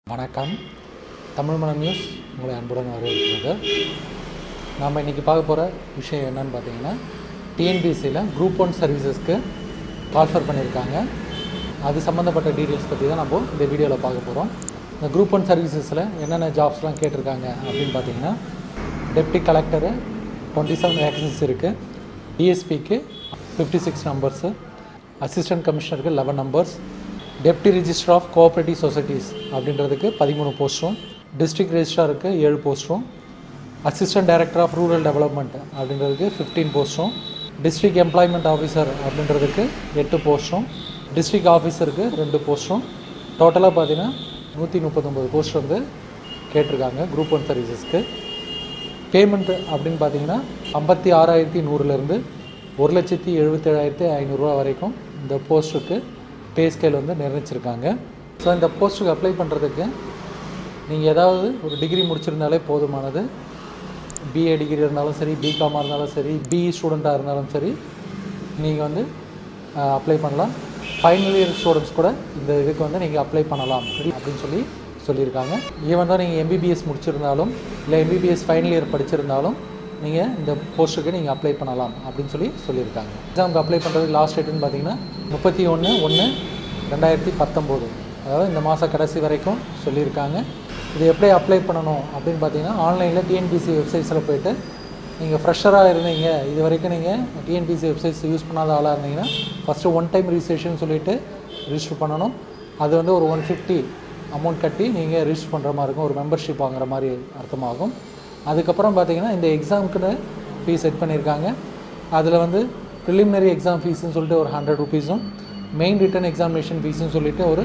வணக்கம் தமிழ் மனம் நியூஸ் உங்களை அன்புடன் வரவேற்கிறது நாம் இன்றைக்கி பார்க்க போகிற விஷயம் என்னன்னு பார்த்தீங்கன்னா டிஎன்பிசியில் குரூப் ஒன் சர்வீசஸ்க்கு கால்ஃபர் பண்ணியிருக்காங்க அது சம்மந்தப்பட்ட டீட்டெயில்ஸ் பற்றி தான் நம்ம இந்த வீடியோவில் பார்க்க போகிறோம் இந்த குரூப் ஒன் சர்வீசஸில் என்னென்ன ஜாப்ஸ்லாம் கேட்டிருக்காங்க அப்படின்னு பார்த்தீங்கன்னா deputy collector twenty seven vacancies இருக்குது டிஎஸ்பிக்கு ஃபிஃப்டி சிக்ஸ் நம்பர்ஸு அசிஸ்டன்ட் கமிஷனருக்கு eleven numbers deputy register of cooperative societies அப்படின்றதுக்கு பதிமூணு போஸ்ட்டும் டிஸ்ட்ரிக்ட் ரெஜிஸ்ட்ராருக்கு ஏழு போஸ்ட்டும் assistant director of rural development அப்படின்றதுக்கு ஃபிஃப்டீன் போஸ்ட்டும் டிஸ்ட்ரிக்ட் எம்ப்ளாய்மெண்ட் ஆஃபீஸர் அப்படின்றதுக்கு எட்டு போஸ்ட்டும் டிஸ்ட்ரிக்ட் ஆஃபீஸருக்கு ரெண்டு போஸ்ட்டும் டோட்டலாக பார்த்தீங்கன்னா நூற்றி முப்பத்தொம்பது போஸ்ட் வந்து கேட்டிருக்காங்க குரூப் ஒன் சர்வீசஸ்க்கு பேமெண்ட் அப்படின்னு பார்த்தீங்கன்னா ஐம்பத்தி ஆறாயிரத்தி நூறுலேருந்து ஒரு லட்சத்தி எழுபத்தேழாயிரத்தி ஐநூறுரூவா வரைக்கும் இந்த போஸ்ட்டுக்கு பே ஸ்கேல் வந்து நிர்ணயிச்சிருக்காங்க ஸோ இந்த போஸ்ட்டுக்கு அப்ளை பண்ணுறதுக்கு நீங்கள் ஏதாவது ஒரு டிகிரி முடிச்சிருந்தாலே போதுமானது பிஏ டிகிரி இருந்தாலும் சரி பிகாமாக இருந்தாலும் சரி பிஇ ஸ்டூடெண்ட்டாக இருந்தாலும் சரி நீங்கள் வந்து அப்ளை பண்ணலாம் ஃபைனல் இயர் ஸ்டூடெண்ட்ஸ் கூட இந்த இதுக்கு வந்து நீங்கள் அப்ளை பண்ணலாம் அப்படின்னு சொல்லி சொல்லியிருக்காங்க ஈவன் தான் நீங்கள் எம்பிபிஎஸ் முடிச்சிருந்தாலும் இல்லை எம்பிபிஎஸ் ஃபைனல் இயர் படிச்சிருந்தாலும் நீங்கள் இந்த போஸ்ட்டுக்கு நீங்கள் அப்ளை பண்ணலாம் அப்படின்னு சொல்லி சொல்லியிருக்காங்க எக்ஸாமுக்கு அப்ளை பண்ணுறதுக்கு லாஸ்ட் டேட்டுன்னு பார்த்தீங்கன்னா முப்பத்தி ஒன்று ஒன்று ரெண்டாயிரத்தி பத்தொம்போது அதாவது இந்த மாதம் கடைசி வரைக்கும் சொல்லியிருக்காங்க இது எப்படி அப்ளை பண்ணணும் அப்படின்னு பார்த்தீங்கன்னா ஆன்லைனில் டிஎன்பிசி வெப்சைட்ஸில் போயிட்டு நீங்கள் ஃப்ரெஷராக இருந்தீங்க இது வரைக்கும் நீங்கள் டிஎன்பிசி வெப்சைட்ஸ் யூஸ் பண்ணாத ஆளாக இருந்தீங்கன்னா ஃபஸ்ட்டு ஒன் டைம் ரிஜிஸ்ட்ரேஷன் சொல்லிவிட்டு ரிஜிஸ்டர் பண்ணணும் அது வந்து ஒரு ஒன் ஃபிஃப்டி அமௌண்ட் கட்டி நீங்கள் ரிஜிஸ்டர் பண்ணுற மாதிரி இருக்கும் ஒரு மெம்பர்ஷிப் வாங்குற மாதிரி அர்த்தமாகும் அதுக்கப்புறம் பார்த்தீங்கன்னா இந்த எக்ஸாமுக்குன்னு ஃபீஸ் செட் பண்ணியிருக்காங்க அதில் வந்து ப்ரிலிமினரி எக்ஸாம் ஃபீஸ்னு சொல்லிட்டு ஒரு ஹண்ட்ரட் ருபீஸும் மெயின் ரிட்டன் எக்ஸாமினேஷன் ஃபீஸ்னு சொல்லிட்டு ஒரு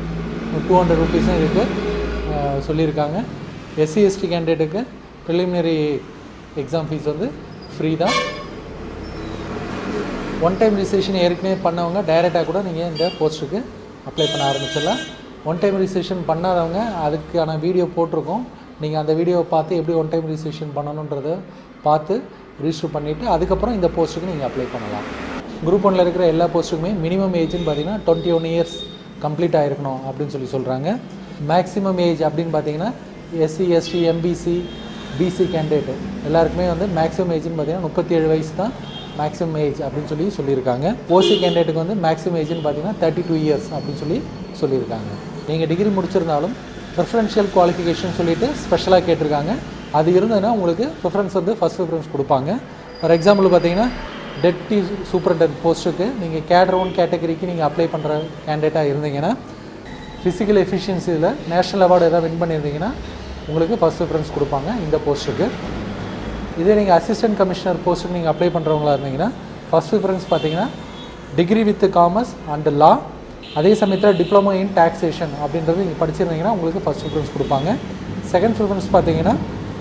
டூ ஹண்ட்ரட் ருபீஸும் இதுக்கு அஹ், சொல்லியிருக்காங்க எஸ்சி எஸ்டி கேண்டிடேட்டுக்கு ப்ரிலிமினரி எக்ஸாம் ஃபீஸ் வந்து ஃப்ரீ தான் ஒன் டைம் ரிஜிஸ்ட்ரேஷன் ஏற்கனவே பண்ணவங்க டைரெக்டாக கூட நீங்கள் இந்த போஸ்ட்டுக்கு அப்ளை பண்ண ஆரம்பிச்சிடலாம் ஒன் டைம் ரிஜிஸ்ட்ரேஷன் பண்ணாதவங்க அதுக்கான வீடியோ போட்டிருக்கோம் நீங்கள் அந்த வீடியோவை பார்த்து எப்படி ஒன் டைம் ரிஜிஸ்ட்ரேஷன் பண்ணணுன்றதை பார்த்து ரிஜிஸ்டர் பண்ணிவிட்டு அதுக்கப்புறம் இந்த போஸ்ட்டுக்கு நீங்கள் அப்ளை பண்ணலாம் குரூப் ஒன்ல இருக்கிற எல்லா போஸ்ட்டுக்குமே மினிமம் ஏஜ்னு பார்த்தீங்கன்னா டுவெண்ட்டி ஒன் இயர்ஸ் கம்ப்ளீட் ஆகிருக்கணும் அப்படின்னு சொல்லி சொல்கிறாங்க மேக்ஸிமம் ஏஜ் அப்படின்னு பார்த்தீங்கன்னா SC ST MBC BC candidate எல்லாருக்குமே வந்து மேக்ஸிமம் ஏஜ்னு பார்த்தீங்கன்னா முப்பத்தி ஏழு வயசு தான் மேக்ஸிமம் ஏஜ் அப்படின்னு சொல்லி சொல்லியிருக்காங்க ஓசி கேண்டிடேட்டுக்கு வந்து மேக்ஸிமம் ஏஜ்னு பார்த்தீங்கன்னா தேர்ட்டி டூ இயர்ஸ் அப்படின்னு சொல்லி சொல்லியிருக்காங்க நீங்கள் டிகிரி முடிச்சிருந்தாலும் ப்ரிஃபரன்ஷியல் குவாலிஃபிகேஷன் சொல்லிட்டு ஸ்பெஷலாக கேட்டிருக்காங்க அது இருந்ததுன்னா உங்களுக்கு ப்ரிஃபரன்ஸ் வந்து ஃபஸ்ட் ப்ரிஃபரன்ஸ் கொடுப்பாங்க ஃபார் எக்ஸாம்பிள் பார்த்தீங்கன்னா டெப்டி சூப்பரண்டன்ட் போஸ்ட்டுக்கு நீங்கள் கேடர் ஒன் கேட்டகரிக்கு நீங்கள் அப்ளை பண்ணுற கேண்டிடேட்டாக இருந்தீங்கன்னா ஃபிசிக்கல் எஃபிஷியன்சியில் நேஷ்னல் அவார்டு எதாவது வின் பண்ணியிருந்தீங்கன்னா உங்களுக்கு ஃபஸ்ட் ப்ரிஃபரன்ஸ் கொடுப்பாங்க இந்த போஸ்ட்டுக்கு இதே நீங்கள் அசிஸ்டன்ட் கமிஷனர் போஸ்ட்டுக்கு நீங்கள் அப்ளை பண்ணுறவங்களா இருந்தீங்கன்னா ஃபஸ்ட் ப்ரிஃபரன்ஸ் பார்த்தீங்கன்னா degree with commerce and law அதே சமயத்தில் டிப்ளமோ இன் டாக்ஸேஷன் அப்படின்றது நீங்கள் படிச்சிருந்தீங்கன்னா உங்களுக்கு ஃபஸ்ட் ப்ரிஃபரன்ஸ் கொடுப்பாங்க செகண்ட் ப்ரிஃபரன்ஸ் பார்த்தீங்கன்னா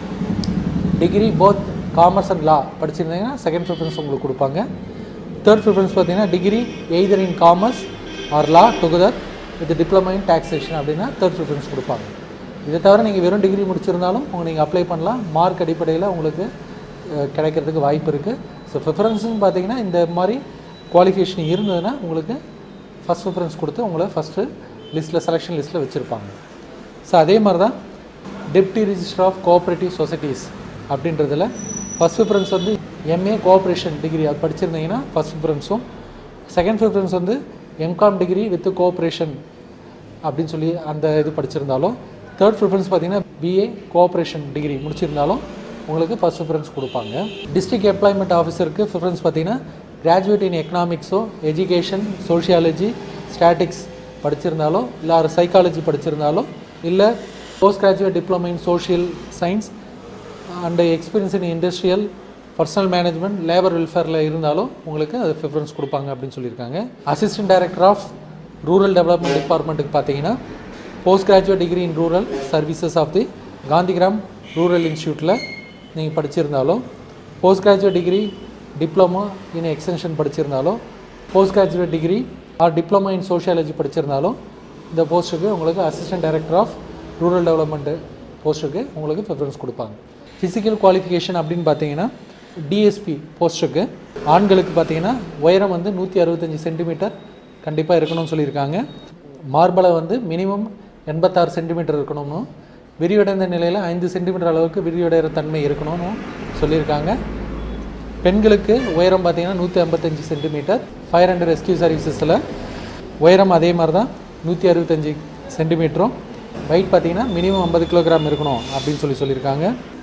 degree both commerce and law படிச்சிருந்தீங்கன்னா செகண்ட் ப்ரிஃபரன்ஸ் உங்களுக்கு கொடுப்பாங்க தேர்ட் ப்ரிஃபரன்ஸ் பார்த்தீங்கன்னா degree either in commerce or law together with diploma in taxation அப்படின்னா தேர்ட் ப்ரிஃபரன்ஸ் கொடுப்பாங்க இதை தவிர நீங்கள் வெறும் டிகிரி முடிச்சிருந்தாலும் உங்க நீங்கள் அப்ளை பண்ணலாம் மார்க் அடிப்படையில் உங்களுக்கு அஹ், கிடைக்கிறதுக்கு வாய்ப்பு இருக்குது ஸோ ப்ரிஃபரன்ஸ்னு பார்த்தீங்கன்னா இந்த மாதிரி குவாலிஃபிகேஷன் இருந்ததுன்னா உங்களுக்கு ஃபஸ்ட் ப்ரிஃபரன்ஸ் கொடுத்து உங்களை ஃபஸ்ட்டு லிஸ்ட்டில் செலெக்ஷன் லிஸ்ட்டில் வச்சுருப்பாங்க ஸோ அதே மாதிரி தான் deputy register of cooperative societies அப்படின்றதுல ஃபஸ்ட் ப்ரிஃபரன்ஸ் வந்து எம்ஏ கோஆப்ரேஷன் டிகிரி அது படிச்சிருந்தீங்கன்னா ஃபஸ்ட் ப்ரிஃபரன்ஸும் செகண்ட் ப்ரிஃபரன்ஸ் வந்து எம்காம் டிகிரி வித் கோஆப்ரேஷன் அப்படின்னு சொல்லி அந்த இது படிச்சிருந்தாலும் தேர்ட் ப்ரிஃபரன்ஸ் பார்த்தீங்கன்னா பிஏ கோஆப்ரேஷன் டிகிரி முடிச்சிருந்தாலும் உங்களுக்கு ஃபஸ்ட் ப்ரிஃபரன்ஸ் கொடுப்பாங்க டிஸ்ட்ரிக்ட் எம்ப்ளாய்மெண்ட் ஆஃபீஸருக்கு ப்ரிஃபரன்ஸ் பார்த்தீங்கன்னா கிராஜுவேட் இன் எக்கனாமிக்ஸோ எஜுகேஷன் சோஷியாலஜி ஸ்டாட்டிக்ஸ் படிச்சிருந்தாலோ இல்லை ஒரு சைக்காலஜி படிச்சிருந்தாலோ இல்லை post graduate diploma in social science and experience in industrial personnel management labour வெல்ஃபேரில் இருந்தாலும் உங்களுக்கு அது ப்ரிஃபரன்ஸ் கொடுப்பாங்க அப்படின்னு சொல்லியிருக்காங்க assistant director of rural development டிபார்ட்மெண்ட்டுக்கு பார்த்தீங்கன்னா post graduate degree in rural services of the Gandhigram rural இன்ஸ்டியூட்டில் நீங்கள் படிச்சிருந்தாலும் post graduate degree diploma in extension படிச்சிருந்தாலும் post graduate degree or diploma in sociology படிச்சிருந்தாலும் இந்த போஸ்ட்டுக்கு உங்களுக்கு assistant director of rural development போஸ்ட்டுக்கு உங்களுக்கு ப்ரிஃபரன்ஸ் கொடுப்பாங்க ஃபிசிக்கல் குவாலிஃபிகேஷன் அப்படின்னு பார்த்தீங்கன்னா டிஎஸ்பி போஸ்ட்டுக்கு ஆண்களுக்கு பார்த்தீங்கன்னா உயரம் வந்து நூற்றி அறுபத்தஞ்சி சென்டிமீட்டர் கண்டிப்பாக இருக்கணும்னு சொல்லியிருக்காங்க மார்பலை வந்து மினிமம் எண்பத்தாறு சென்டிமீட்டர் இருக்கணும்னு விரிவடைந்த நிலையில் ஐந்து சென்டிமீட்டர் அளவுக்கு விரிவடைகிற தன்மை இருக்கணும்னு சொல்லியிருக்காங்க பெண்களுக்கு உயரம் பார்த்தீங்கன்னா நூற்றி ஐம்பத்தஞ்சு சென்டிமீட்டர் ஃபயர் அண்ட் ரெஸ்கியூ சர்வீசஸில் உயரம் அதே மாதிரி தான் நூற்றி அறுபத்தஞ்சி சென்டிமீட்டரும் வெயிட் பார்த்தீங்கன்னா மினிமம் ஐம்பது கிலோகிராம் இருக்கணும் அப்படின்னு சொல்லி சொல்லியிருக்காங்க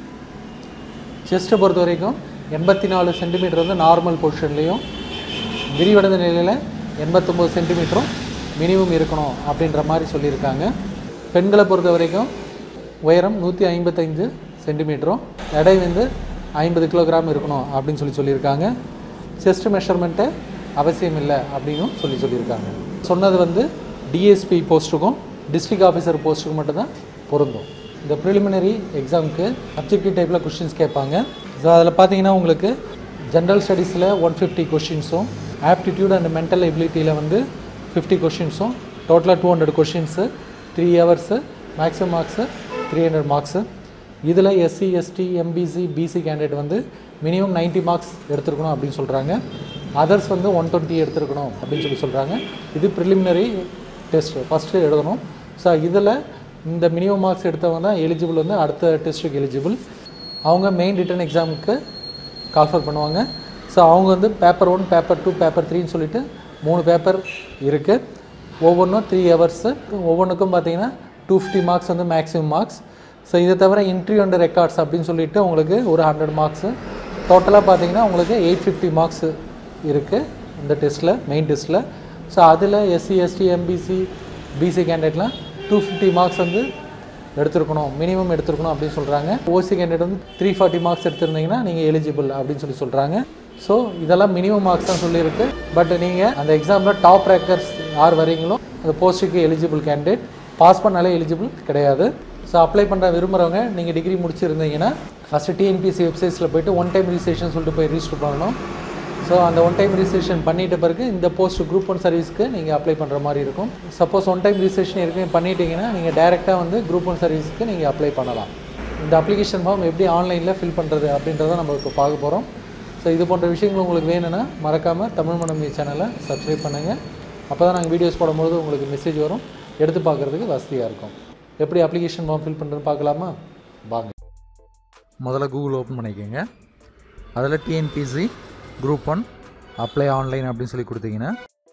செஸ்ட்டை பொறுத்த வரைக்கும் எண்பத்தி நாலு சென்டிமீட்டர் வந்து நார்மல் பொசிஷன்லேயும் விரிவடைந்த நிலையில் எண்பத்தொம்போது சென்டிமீட்டரும் மினிமம் இருக்கணும் அப்படின்ற மாதிரி சொல்லியிருக்காங்க பெண்களை பொறுத்த வரைக்கும் உயரம் நூற்றி ஐம்பத்தைந்து சென்டிமீட்டரும் எடை வந்து ஐம்பது கிலோகிராம் இருக்கணும் அப்படின்னு சொல்லி சொல்லியிருக்காங்க செஸ்ட் மெஷர்மெண்ட்டு அவசியம் இல்லை அப்படின்னும் சொல்லி சொல்லியிருக்காங்க சொன்னது வந்து டிஎஸ்பி போஸ்ட்டுக்கும் டிஸ்ட்ரிக்ட் ஆஃபீஸர் போஸ்ட்டுக்கும் மட்டும்தான் பொருந்தும் இந்த ப்ரிலிமினரி எக்ஸாமுக்கு அப்ஜெக்டிவ் டைப்பில் கொஷின்ஸ் கேட்பாங்க ஸோ அதில் பார்த்தீங்கன்னா உங்களுக்கு ஜென்ரல் ஸ்டடீஸில் ஒன் ஃபிஃப்டி கொஷின்ஸும் ஆப்டிடியூட் அண்ட் மென்டல் எபிலிட்டியில் வந்து ஃபிஃப்டி கொஷின்ஸும் டோட்டலாக two hundred questions three hours maximum marks three hundred marks இதில் SC ST MBC BC candidate வந்து மினிமம் 90 மார்க்ஸ் எடுத்துருக்கணும் அப்படின்னு சொல்கிறாங்க அதர்ஸ் வந்து ஒன் டுவெண்ட்டி எடுத்துருக்கணும் அப்படின்னு சொல்லி சொல்கிறாங்க இது ப்ரிலிமினரி டெஸ்ட் ஃபஸ்ட்டு எழுதணும் ஸோ இதில் இந்த மினிமம் மார்க்ஸ் எடுத்தவங்க தான் எலிஜிபிள் வந்து அடுத்த டெஸ்ட்டுக்கு எலிஜிபிள் அவங்க மெயின் ரிட்டன் எக்ஸாமுக்கு கால்ஃபர் பண்ணுவாங்க ஸோ அவங்க வந்து paper one paper two paper த்ரீன்னு சொல்லிட்டு மூணு பேப்பர் இருக்குது ஒவ்வொன்றும் த்ரீ ஹவர்ஸு ஒவ்வொன்றுக்கும் பார்த்தீங்கன்னா டூ ஃபிஃப்டி மார்க்ஸ் வந்து மேக்ஸிமம் மார்க்ஸ் ஸோ இதை தவிர இன்ட்ரி அண்ட் ரெக்கார்ட்ஸ் அப்படின்னு சொல்லிட்டு உங்களுக்கு ஒரு ஹண்ட்ரட் மார்க்ஸு டோட்டலாக பார்த்தீங்கன்னா உங்களுக்கு எயிட் ஃபிஃப்டி மார்க்ஸ் இருக்குது இந்த டெஸ்ட்டில் மெயின் டெஸ்ட்டில் ஸோ அதில் எஸ்சி எஸ்டி எம்பிசி பிசி கேண்டிடேட்லாம் டூ ஃபிஃப்டி மார்க்ஸ் வந்து எடுத்திருக்கணும் மினிமம் எடுத்திருக்கணும் அப்படின்னு சொல்கிறாங்க ஓசி கேண்டிடேட் வந்து த்ரீ ஃபார்ட்டி மார்க்ஸ் எடுத்திருந்தீங்கன்னா நீங்கள் எலிஜிபிள் அப்படின்னு சொல்லி சொல்கிறாங்க ஸோ இதெல்லாம் மினிமம் மார்க்ஸ் தான் சொல்லியிருக்கு பட் நீங்கள் அந்த எக்ஸாமில் டாப் ரேக்கர்ஸ் யார் வரீங்களோ அந்த போஸ்ட்டுக்கு எலிஜிபிள் கேண்டிடேட் பாஸ் பண்ணாலே எலிஜிபிள் கிடையாது ஸோ அப்ளை பண்ணுற விரும்புகிறவங்க நீங்கள் டிகிரி முடிச்சிருந்தீங்கன்னா ஃபஸ்ட்டு டிஎன்பிசி வெப்சைட்ஸில் போயிட்டு ஒன் டைம் ரிஜிஸ்ட்ரேஷன் சொல்லிட்டு போய் ரிஜிஸ்டர் பண்ணணும் ஸோ அந்த ஒன் டைம் ரிஜிஸ்ட்ரேஷன் பண்ணிட்ட பிறகு இந்த போஸ்ட் குரூப் ஒன் சர்வீஸ்க்கு நீங்கள் அப்ளை பண்ணுற மாதிரி இருக்கும் சப்போஸ் ஒன் டைம் ரிஜிஸ்ட்ரேஷன் ஏற்கனவே பண்ணிட்டீங்கன்னா நீங்கள் டேரெக்டாக வந்து குரூப் ஒன் சர்வீஸ்க்கு நீங்கள் அப்ளை பண்ணலாம் இந்த அப்ளிகேஷன் ஃபார்ம் எப்படி ஆன்லைனில் ஃபில் பண்ணுறது அப்படின்றத நம்ம இப்போ பார்க்க போகிறோம் ஸோ இது போன்ற விஷயங்கள் உங்களுக்கு வேணும்னா மறக்காமல் தமிழ் மனம் சேனலை சப்ஸ்கிரைப் பண்ணுங்கள் அப்போ தான் நாங்கள் வீடியோஸ் போடும்போது உங்களுக்கு மெசேஜ் வரும் எடுத்து பார்க்குறதுக்கு வசதியாக இருக்கும் எப்படி அப்ளிகேஷன் ஃபார்ம் ஃபில் பண்ணுறதுன்னு பார்க்கலாமா வாங்க முதல்ல கூகுள் ஓப்பன் பண்ணிக்கோங்க அதில் TNPSC group one apply online அப்படின்னு சொல்லி கொடுத்தீங்கன்னா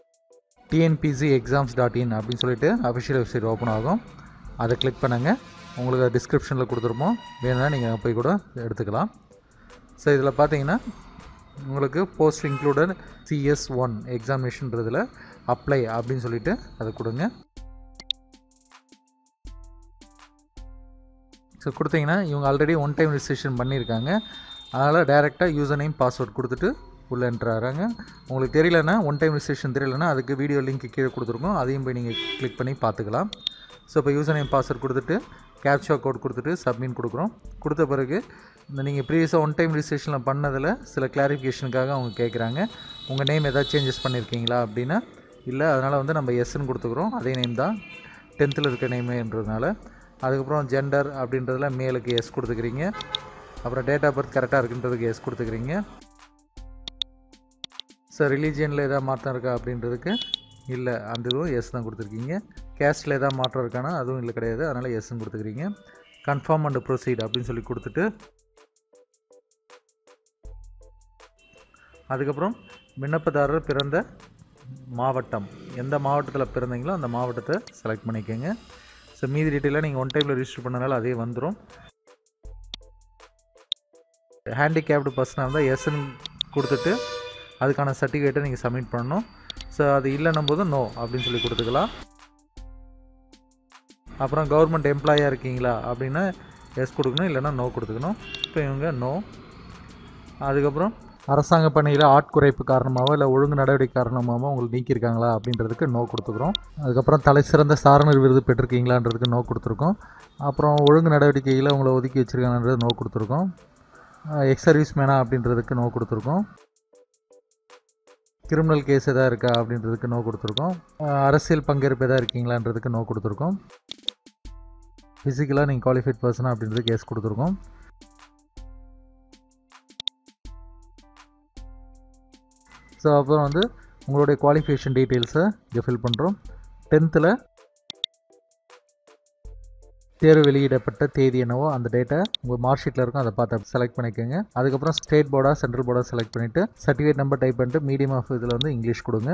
டிஎன்பிசி எக்ஸாம்ஸ் டாட் இன் அப்படின்னு சொல்லிட்டு அஃபிஷியல் வெப்சைட் ஓப்பன் ஆகும் அதை கிளிக் பண்ணுங்கள் உங்களுக்கு டிஸ்கிரிப்ஷனில் கொடுத்துருப்போம் வேணும்னா நீங்கள் போய் கூட எடுத்துக்கலாம் ஸோ இதில் பார்த்தீங்கன்னா உங்களுக்கு போஸ்ட் இன்க்ளூடட் சிஎஸ் ஒன் எக்ஸாமினேஷன்றதில் அப்ளை அப்படின்னு சொல்லிட்டு அதை கொடுங்க ஸோ கொடுத்தீங்கன்னா இவங்க ஆல்ரெடி ஒன் டைம் ரிஜிஸ்ட்ரேஷன் பண்ணியிருக்காங்க அதனால் டேரெக்டாக யூசர் நேம் பாஸ்வேர்ட் கொடுத்துட்டு உள்ளே என்ட்ரு ஆகிறாங்க உங்களுக்கு தெரியலனா ஒன் டைம் ரிஜிஸ்ட்ரேஷன் தெரியலனா அதுக்கு வீடியோ லிங்க் கீழே கொடுத்துருக்கோம் அதையும் போய் நீங்கள் கிளிக் பண்ணி பார்த்துக்கலாம் ஸோ இப்போ யூசர் நேம் பாஸ்வேர்ட் கொடுத்துட்டு கேப்சா கோட் கொடுத்துட்டு சப்மிட் கொடுக்குறோம் கொடுத்த பிறகு இந்த நீங்கள் ப்ரீவியஸாக ஒன் டைம் ரிஜிஸ்ட்ரேஷனில் பண்ணதில் சில கிளாரிஃபிகேஷனுக்காக அவங்க கேட்குறாங்க உங்கள் நேம் எதாவது சேஞ்சஸ் பண்ணியிருக்கீங்களா அப்படின்னா இல்லை அதனால் வந்து நம்ம எஸ்ன்னு கொடுத்துக்குறோம் அதே நேம் தான் டென்த்தில் இருக்க நேமுன்றதுனால அதுக்கப்புறம் ஜெண்டர் அப்படின்றதுல மேலுக்கு எஸ் கொடுத்துக்கிறீங்க அப்புறம் டேட் ஆஃப் பர்த் கரெக்டாக இருக்குன்றதுக்கு எஸ் கொடுத்துக்கிறீங்க சார் ரிலீஜியனில் எதாவது மாற்றம் இருக்கா அப்படின்றதுக்கு இல்லை அந்த இதுவும் எஸ் தான் கொடுத்துருக்கீங்க கேஸ்ட்டில் எதாவது மாற்றம் இருக்கானா அதுவும் இல்லை கிடையாது அதனால் எஸ்ன்னு கொடுத்துக்கிறீங்க கன்ஃபார்ம் அண்ட் ப்ரொசீட் அப்படின்னு சொல்லி கொடுத்துட்டு அதுக்கப்புறம் விண்ணப்பதாரர் பிறந்த மாவட்டம் எந்த மாவட்டத்தில் பிறந்தீங்களோ அந்த மாவட்டத்தை செலக்ட் பண்ணிக்கோங்க ஸோ மீதி டீட்டெயிலாக நீங்கள் ஒன் டைமில் ரிஜிஸ்டர் பண்ணனால அதே வந்துடும் ஹேண்டிகேப்டு பர்சனாக இருந்தால் எஸ்ன்னு கொடுத்துட்டு அதுக்கான சர்டிஃபிகேட்டை நீங்கள் சப்மிட் பண்ணணும் ஸோ அது இல்லைன்னும் போது நோ அப்படின்னு சொல்லி கொடுத்துக்கலாம் அப்புறம் கவர்மெண்ட் எம்ப்ளாயாக இருக்கீங்களா அப்படின்னா எஸ் கொடுக்கணும் இல்லைன்னா நோ கொடுத்துக்கணும் இப்போ இவங்க நோ அதுக்கப்புறம் அரசாங்க பணியில் ஆட்குறைப்பு காரணமாகவோ இல்லை ஒழுங்கு நடவடிக்கை காரணமாகவோ உங்களுக்கு நீக்கியிருக்காங்களா அப்படின்றதுக்கு நோ கொடுத்துக்குறோம் அதுக்கப்புறம் தலை சிறந்த சாரணர் விருது பெற்றிருக்கீங்களான்றதுக்கு நோ கொடுத்துருக்கோம் அப்புறம் ஒழுங்கு நடவடிக்கையில் உங்களை ஒதுக்கி வச்சுருக்காங்கன்றது நோ கொடுத்துருக்கோம் எக்ஸ் சர்வீஸ் மேனா அப்படின்றதுக்கு நோ கொடுத்துருக்கோம் கிரிமினல் கேஸ் எதாவது இருக்கா அப்படின்றதுக்கு நோ கொடுத்துருக்கோம் அரசியல் பங்கேற்பு எதாவது இருக்கீங்களான்றதுக்கு நோ கொடுத்துருக்கோம் ஃபிசிக்கலாக நீங்கள் குவாலிஃபைட் பர்சனா அப்படின்றதுக்கு எஸ் கொடுத்துருக்கோம் ஸோ அப்புறம் வந்து உங்களுடைய குவாலிஃபிகேஷன் டீட்டெயில்ஸை இங்கே ஃபில் பண்ணுறோம் டென்த்தில் தேர்வு வெளியிடப்பட்ட தேதி என்னவோ அந்த டேட்டை உங்கள் மார்க் ஷீட்டில் இருக்கும் அதை பார்த்து செலக்ட் பண்ணிக்கோங்க அதுக்கப்புறம் ஸ்டேட் போர்டா சென்ட்ரல் போர்டா செலக்ட் பண்ணிவிட்டு சர்டிஃபிகேட் நம்பர் டைப் பண்ணிட்டு மீடியம் ஆஃப் இதில் வந்து இங்கிலீஷ் கொடுங்க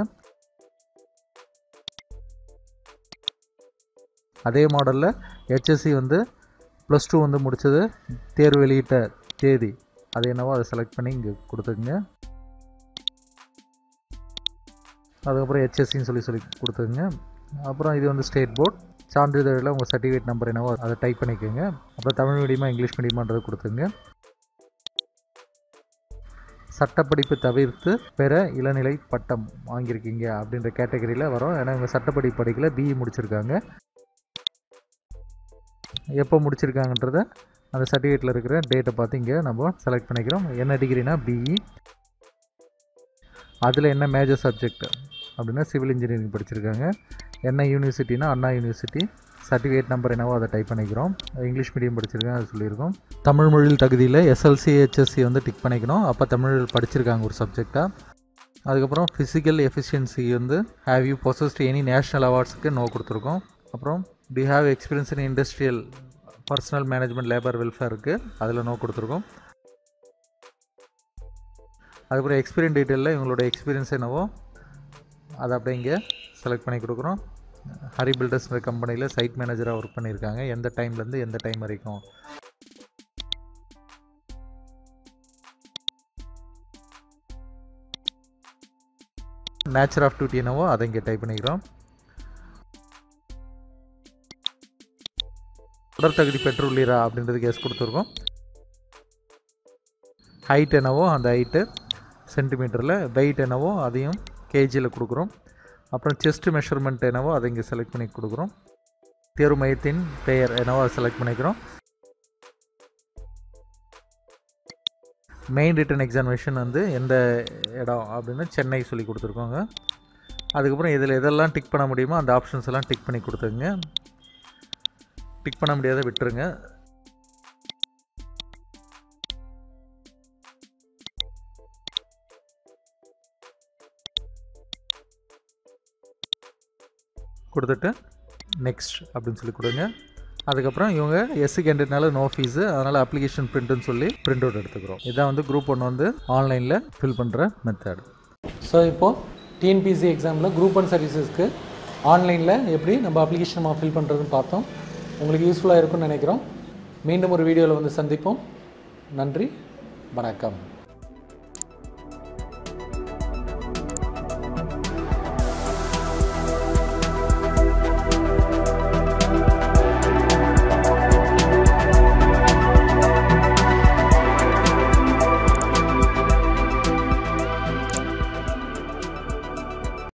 அதே மாடலில் ஹெச்எஸ்சி வந்து ப்ளஸ் டூ வந்து முடித்தது தேர்வு வெளியிட்ட தேதி அது என்னவோ அதை செலக்ட் பண்ணி இங்கே கொடுத்துக்குங்க அதுக்கப்புறம் ஹெச்எஸ்சின்னு சொல்லி சொல்லி கொடுத்துக்குங்க அப்புறம் இது வந்து ஸ்டேட் போர்ட் சான்றிதழில் உங்கள் சர்டிஃபிகேட் நம்பர் என்னவோ அதை டைப் பண்ணிக்கோங்க அப்புறம் தமிழ் மீடியமாக இங்கிலீஷ் மீடியமான்றது கொடுத்துங்க சட்டப்படிப்பு தவிர்த்து பெற இளநிலை பட்டம் வாங்கியிருக்கீங்க அப்படின்ற கேட்டகரியில் வரும் ஏன்னா இவங்க சட்டப்படிப்பு படிக்கல பிஇ முடிச்சிருக்காங்க எப்போ முடிச்சிருக்காங்கன்றத அந்த சர்டிஃபிகேட்டில் இருக்கிற டேட்டை பார்த்து இங்கே நம்ம செலக்ட் பண்ணிக்கிறோம் என்ன டிகிரினா பிஇ அதில் என்ன மேஜர் சப்ஜெக்ட் அப்படின்னா சிவில் இன்ஜினியரிங் படிச்சிருக்காங்க என்ன யூனிவர்சிட்டினா அண்ணா யூனிவர்சிட்டி சர்டிஃபிகேட் நம்பர் என்னவோ அதை டைப் பண்ணிக்கிறோம் இங்கிலீஷ் மீடியம் படிச்சிருக்கேன் அது சொல்லியிருக்கோம் தமிழ் மொழியில் தகுதியில் எஸ்எல்சி ஹெச்எஸ்சி வந்து டிக் பண்ணிக்கணும் அப்போ தமிழ் படிச்சிருக்காங்க ஒரு சப்ஜெக்டாக அதுக்கப்புறம் ஃபிசிக்கல் எஃபிஷியன்சி வந்து have you possessed any national அவார்ட்ஸுக்கு நோ கொடுத்துருக்கோம் அப்புறம் டி have experience in industrial personnel management labour வெல்ஃபேருக்கு அதில் நோ கொடுத்துருக்கோம் அதுக்கப்புறம் எக்ஸ்பீரியன் டீட்டெயிலில் இவங்களோட எக்ஸ்பீரியன்ஸ் என்னவோ அதை அப்படியே இங்கே செலக்ட் பண்ணி கொடுக்குறோம் ஹரி பில்டர்ஸ்ன்ற கம்பெனியில் சைட் மேனேஜராக ஒர்க் பண்ணியிருக்காங்க எந்த டைம்லேருந்து எந்த டைம் வரைக்கும் நேச்சர் ஆஃப் டியூட்டி என்னவோ அதை இங்கே டைப் பண்ணிக்கிறோம் உடற்தகுதி பெற்றுள்ளீரா அப்படின்றதுக்கு எஸ் கொடுத்துருக்கோம் ஹைட் என்னவோ அந்த ஹைட்டு சென்டிமீட்டரில் வெயிட் என்னவோ அதையும் கேஜியில் கொடுக்குறோம் அப்புறம் செஸ்ட் மெஷர்மெண்ட் என்னவோ அதை இங்கே செலக்ட் பண்ணி கொடுக்குறோம் தேர்வு மையத்தின் பெயர் என்னவோ அதை செலக்ட் பண்ணிக்கிறோம் மெயின் ரிட்டன் எக்ஸாமினேஷன் வந்து எந்த இடம் அப்படின்னு சென்னை சொல்லி கொடுத்துருக்கோங்க அதுக்கப்புறம் இதில் எதெல்லாம் டிக் பண்ண முடியுமோ அந்த ஆப்ஷன்ஸ் எல்லாம் டிக் பண்ணி கொடுத்துங்க டிக் பண்ண முடியாத விட்டுருங்க கொடுத்துட்டு நெக்ஸ்ட் அப்படின்னு சொல்லி கொடுங்க அதுக்கப்புறம் இவங்க எஸ்சி கேண்டிடேட்னால நோ ஃபீஸு அதனால் அப்ளிகேஷன் பிரிண்ட்டுன்னு சொல்லி பிரிண்ட் அவுட் எடுத்துக்கிறோம் இதான் வந்து குரூப் ஒன்று வந்து ஆன்லைனில் ஃபில் பண்ணுற மெத்தட் ஸோ இப்போது டிஎன்பிசி எக்ஸாமில் குரூப் ஒன் சர்வீசஸ்க்கு ஆன்லைனில் எப்படி நம்ம அப்ளிகேஷன் ஃபில் பண்ணுறதுன்னு பார்த்தோம் உங்களுக்கு யூஸ்ஃபுல்லாக இருக்கும்னு நினைக்கிறோம் மீண்டும் ஒரு வீடியோவில் வந்து சந்திப்போம் நன்றி வணக்கம்